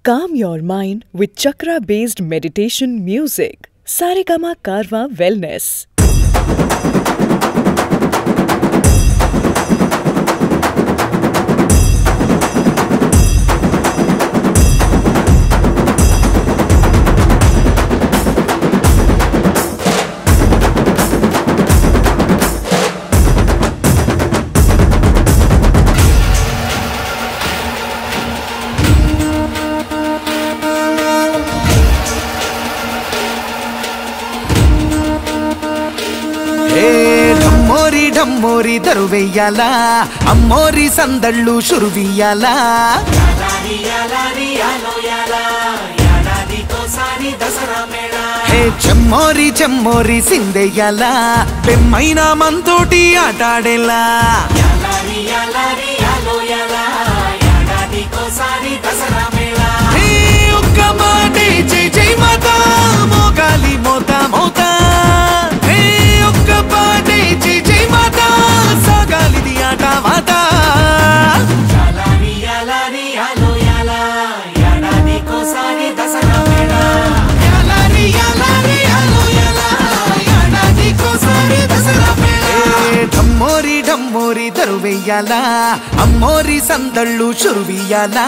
Calm your mind with chakra based meditation music. Saregama Karwa Wellness. ఏ డమ్మోరి డమ్మోరి దరువెయ్యాలా అమ్మోరి సందళ్ళు షురువియ్యాలా హే చెమ్మోరి చెమ్మోరి సిందెయ్యాలా పెమ్మైన మంతోటి ఆటాడేలా హే ఒక్క మాటే జై జై మాతా మోగాలి మోతా మోతా హే ఒక్క పాటే జై జై మాతా సాగాలిది ఆట మాతా యాలారి యాలారి యాలో యాలా ఏడాదికోసారి దసరా మేళ. ఏ ఢమ్మోరి ఢమ్మోరి దరువెయ్యాలా అమ్మోరి సందళ్ళు షురువియ్యాలా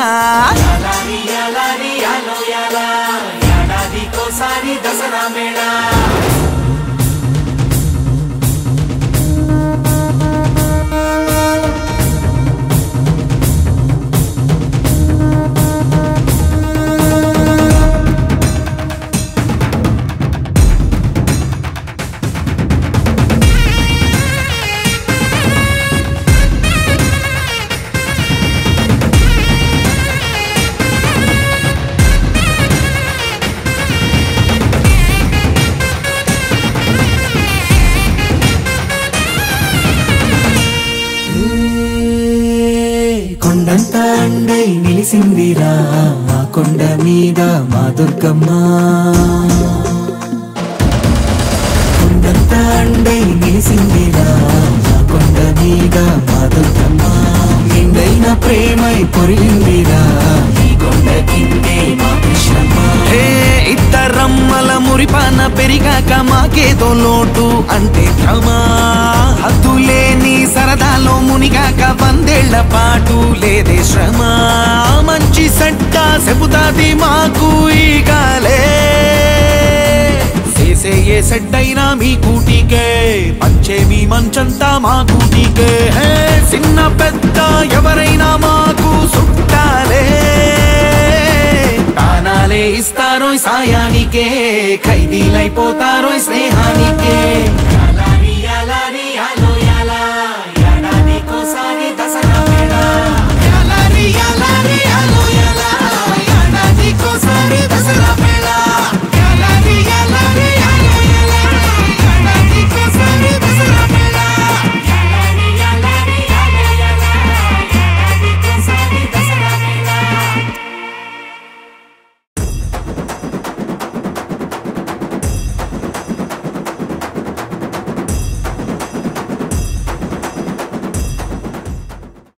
కొండంత అండై నిలిసిందిరా మా కొండ మీద మా దుర్గమ్మ కొండంత అండై నిలిసిందిరా మా కొండ మీద మా దుర్గమ్మ నిండైన ప్రేమై పొరిగిందిరా ఈ కొండ కిందే మా కృష్ణమ్మ హే ఇద్దరమ్మల మురిపాన పెరిగాక మాకేదో లోటు అంటే భ్రమ హద్దులేని సరదాలో మునిగాక వందేళ్ల పాటు లేదే శ్రమ మంచి సట్ట చెబుతాది మాకు ఈ గాలే చేసే ఏ సెట్ అయినా మీ కూటికే పంచే మీ మంచంతా మా కూటికే హే చిన్న పెద్ద ఎవరైనా మాకు సుట్టాలే ప్రాణాలే ఇస్తారో సాయానికే ఖైదీలైపోతారో స్నేహానికే